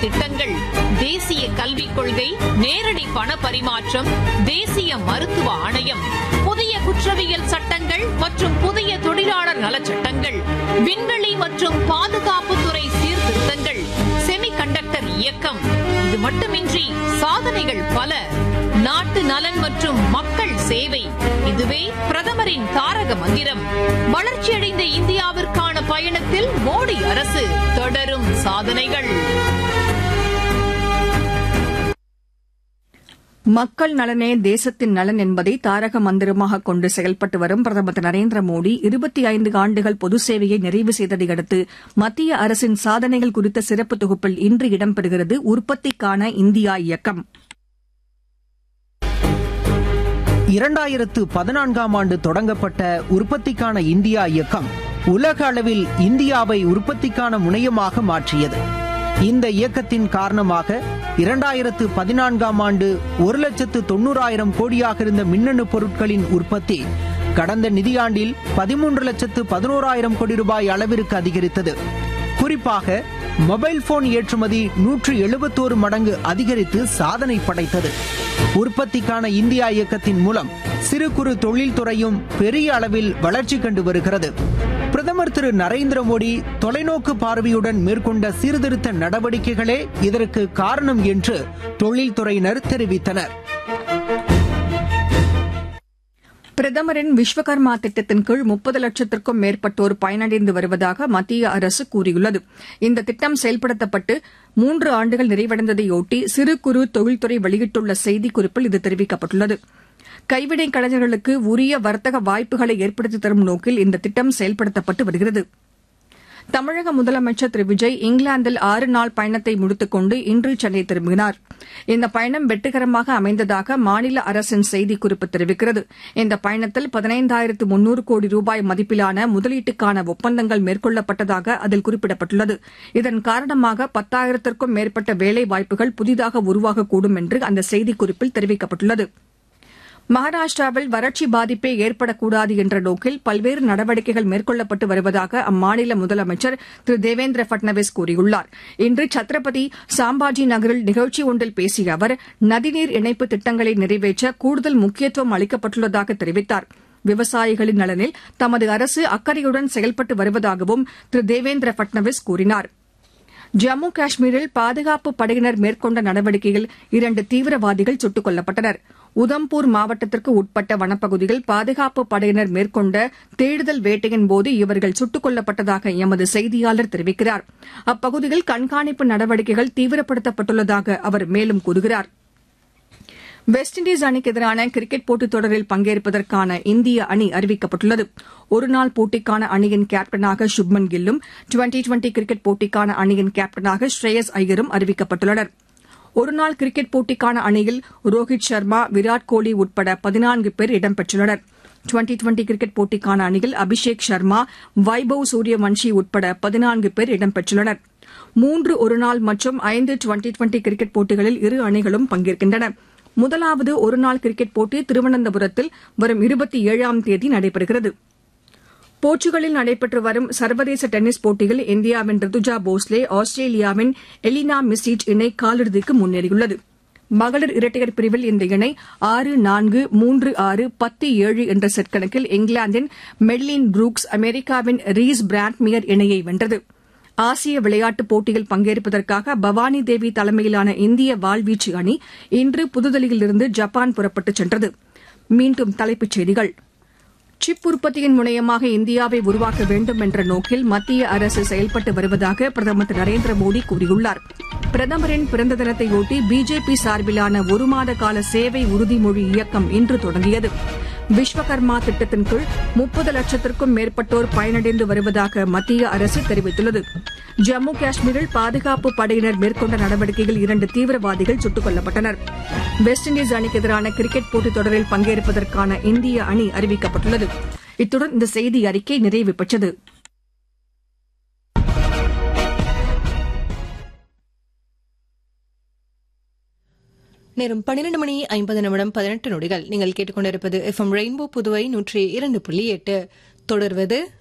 திட்டங்கள் தேசிய கல்விக் கொள்கை நேரடி பண பரிமாற்றம் தேசிய மருத்துவ ஆணையம் புதிய குற்றவியல் சட்டங்கள் மற்றும் புதிய தொழிலாளர் நலச்சட்டங்கள் விண்வெளி மற்றும் பாதுகாப்புத்துறை சீர்திருத்தங்கள் செமிகண்டக்டர் இயக்கம் இது மட்டுமின்றி சாதனைகள் பல நாட்டு நலன் மற்றும் மக்கள் சேவை இதுவே பிரதமரின் தாரக மந்திரம் வளர்ச்சியடைந்த இந்தியாவிற்கான பயணத்தில் மோடி அரசு தொடரும் சாதனைகள் மக்கள் நலனே தேசத்தின் நலன் என்பதை தாரக மந்திரமாக கொண்டு செயல்பட்டு வரும் பிரதமர் திரு நரேந்திர மோடி இருபத்தி ஐந்து ஆண்டுகள் பொது சேவையை நிறைவு செய்ததை அடுத்து மத்திய அரசின் சாதனைகள் குறித்த சிறப்பு தொகுப்பில் இன்று இடம்பெறுகிறது உற்பத்திக்கான இந்தியா இயக்கம் இரண்டாயிரத்து பதினான்காம் ஆண்டு தொடங்கப்பட்ட உற்பத்திக்கான இந்தியா இயக்கம் உலக அளவில் இந்தியாவை உற்பத்திக்கான முனையமாக மாற்றியது இந்த இயக்கத்தின் காரணமாக இரண்டாயிரத்து பதினான்காம் ஆண்டு ஒரு லட்சத்து தொண்ணூறாயிரம் கோடியாக இருந்த மின்னணு பொருட்களின் உற்பத்தி கடந்த நிதியாண்டில் பதிமூன்று லட்சத்து பதினோராயிரம் கோடி ரூபாய் அளவிற்கு அதிகரித்தது குறிப்பாக மொபைல் போன் ஏற்றுமதி நூற்று எழுபத்தோரு மடங்கு அதிகரித்து சாதனை படைத்தது உற்பத்திக்கான இந்தியா இயக்கத்தின் மூலம் சிறு குறு தொழில்துறையும் பெரிய அளவில் வளர்ச்சி கண்டு வருகிறது பிரதமர் திரு நரேந்திர மோடி தொலைநோக்கு பார்வையுடன் மேற்கொண்ட சீர்திருத்த நடவடிக்கைகளே இதற்கு காரணம் என்று தொழில்துறையினர் தெரிவித்தனர் பிரதமரின் விஸ்வகர்மா திட்டத்தின் கீழ் முப்பது லட்சத்திற்கும் மேற்பட்டோர் பயனடைந்து வருவதாக மத்திய அரசு கூறியுள்ளது இந்த திட்டம் செயல்படுத்தப்பட்டு மூன்று ஆண்டுகள் நிறைவடைந்ததையொட்டி சிறு குறு தொழில்துறை வெளியிட்டுள்ள செய்திக்குறிப்பில் இது தெரிவிக்கப்பட்டுள்ளது கைவினை கலைஞர்களுக்கு உரிய வர்த்தக வாய்ப்புகளை ஏற்படுத்தி தரும் நோக்கில் இந்த திட்டம் செயல்படுத்தப்பட்டு வருகிறது தமிழக முதலமைச்சர் திரு விஜய் இங்கிலாந்தில் ஆறு நாள் பயணத்தை முடித்துக் கொண்டு இன்று சென்னை திரும்பினார் இந்த பயணம் வெற்றிகரமாக அமைந்ததாக மாநில அரசின் செய்திக்குறிப்பு தெரிவிக்கிறது இந்த பயணத்தில் பதினைந்தாயிரத்து முன்னூறு கோடி ரூபாய் மதிப்பிலான முதலீட்டுக்கான ஒப்பந்தங்கள் மேற்கொள்ளப்பட்டதாக அதில் குறிப்பிடப்பட்டுள்ளது இதன் காரணமாக பத்தாயிரத்திற்கும் மேற்பட்ட வேலை வாய்ப்புகள் புதிதாக உருவாகக்கூடும் என்று அந்த செய்திக்குறிப்பில் தெரிவிக்கப்பட்டுள்ளது மகாராஷ்டிராவில் வறட்சி பாதிப்பே ஏற்படக்கூடாது என்ற நோக்கில் பல்வேறு நடவடிக்கைகள் மேற்கொள்ளப்பட்டு வருவதாக அம்மாநில முதலமைச்சர் திரு தேவேந்திர பட்னவிஸ் கூறியுள்ளார் இன்று சத்ரபதி சாம்பாஜி நகரில் நிகழ்ச்சி ஒன்றில் பேசிய அவர் நதிநீர் இணைப்பு திட்டங்களை நிறைவேற்ற கூடுதல் முக்கியத்துவம் அளிக்கப்பட்டுள்ளதாக தெரிவித்தார் விவசாயிகளின் நலனில் தமது அரசு அக்கறையுடன் செயல்பட்டு வருவதாகவும் திரு தேவேந்திர பட்னவிஸ் கூறினார் ஜம்மு காஷ்மீரில் பாதுகாப்பு படையினர் மேற்கொண்ட நடவடிக்கையில் இரண்டு தீவிரவாதிகள் சுட்டுக் கொல்லப்பட்டனர் உதம்பூர் மாவட்டத்திற்கு உட்பட்ட வனப்பகுதியில் பாதுகாப்பு படையினர் மேற்கொண்ட தேடுதல் வேட்டையின் போது இவர்கள் சுட்டுக் கொல்லப்பட்டதாக எமது செய்தியாளர் தெரிவிக்கிறார் அப்பகுதியில் கண்காணிப்பு நடவடிக்கைகள் தீவிரப்படுத்தப்பட்டுள்ளதாக அவர் மேலும் கூறுகிறார் வெஸ்ட் இண்டீஸ் அணிக்கு எதிரான கிரிக்கெட் போட்டித் தொடரில் பங்கேற்பதற்கான இந்திய அணி அறிவிக்கப்பட்டுள்ளது ஒருநாள் போட்டிக்கான அணியின் கேப்டனாக சுப்மன் கில்லும் டுவெண்டி டுவெண்டி கிரிக்கெட் போட்டிக்கான அணியின் கேப்டனாக ஸ்ரேயஸ் ஐயரும் அறிவிக்கப்பட்டுள்ளனர் ஒருநாள் கிரிக்கெட் போட்டிக்கான அணியில் ரோஹித் சர்மா விராட் கோலி உட்பட பதினான்கு பேர் இடம்பெற்றுள்ளனர் டுவெண்டி டுவெண்டி கிரிக்கெட் போட்டிக்கான அணியில் அபிஷேக் சர்மா வைபவ் சூரியவன்ஷி உட்பட பதினான்கு பேர் இடம்பெற்றுள்ளனர் மூன்று ஒருநாள் மற்றும் ஐந்து டுவெண்டி டுவெண்டி கிரிக்கெட் போட்டிகளில் இரு அணிகளும் பங்கேற்கின்றன முதலாவது ஒருநாள் கிரிக்கெட் போட்டி திருவனந்தபுரத்தில் வரும் இருபத்தி ஏழாம் தேதி நடைபெறுகிறது போர்ச்சுகலில் நடைபெற்று வரும் சர்வதேச டென்னிஸ் போட்டியில் இந்தியாவின் ரிதுஜா போஸ்லே ஆஸ்திரேலியாவின் எலினா மிசிச் இணை காலிறுதிக்கு முன்னேறியுள்ளது மகளிர் இரட்டையர் பிரிவில் இந்த இணை ஆறு நான்கு மூன்று ஆறு பத்து ஏழு என்ற செட் கணக்கில் இங்கிலாந்தின் மெட்லின் புரூக்ஸ் அமெரிக்காவின் ரீஸ் பிராண்ட்மியர் இணையை வென்றது ஆசிய விளையாட்டுப் போட்டியில் பங்கேற்பதற்காக பவானி தேவி தலைமையிலான இந்திய வாள்வீச்சு அணி இன்று புதுதில்லியிலிருந்து ஜப்பான் புறப்பட்டுச் சென்றது மீண்டும் தலைப்புச் செய்திகள் சிப் உற்பத்தியின் முனையமாக இந்தியாவை உருவாக்க வேண்டும் என்ற நோக்கில் மத்திய அரசு செயல்பட்டு வருவதாக பிரதமர் திரு நரேந்திர மோடி கூறியுள்ளார் பிரதமரின் பிறந்த தினத்தையொட்டி பிஜேபி சார்பிலான ஒரு மாத கால சேவை உறுதிமொழி இயக்கம் இன்று தொடங்கியது விஸ்வகர்மா திட்டத்தின் கீழ் முப்பது லட்சத்திற்கும் மேற்பட்டோர் பயனடைந்து வருவதாக மத்திய அரசு தெரிவித்துள்ளது ஜம்மு காஷ்மீரில் பாதுகாப்பு படையினர் மேற்கொண்ட நடவடிக்கையில் இரண்டு தீவிரவாதிகள் சுட்டுக் கொல்லப்பட்டனர் வெஸ்ட் இண்டீஸ் அணிக்கு எதிரான கிரிக்கெட் போட்டித் தொடரில் பங்கேற்பதற்கான இந்திய அணி அறிவிக்கப்பட்டுள்ளது இத்துடன் இந்த செய்தி அறிக்கை நிறைவு பெற்றது நேரம் பன்னிரண்டு மணி ஐம்பது நிமிடம் பதினெட்டு நொடிகள் நீங்கள் கேட்டுக்கொண்டிருப்பது எஃப்எம் ரெயின்போ புதுவை நூற்றி இரண்டு புள்ளி எட்டு தொடர்வது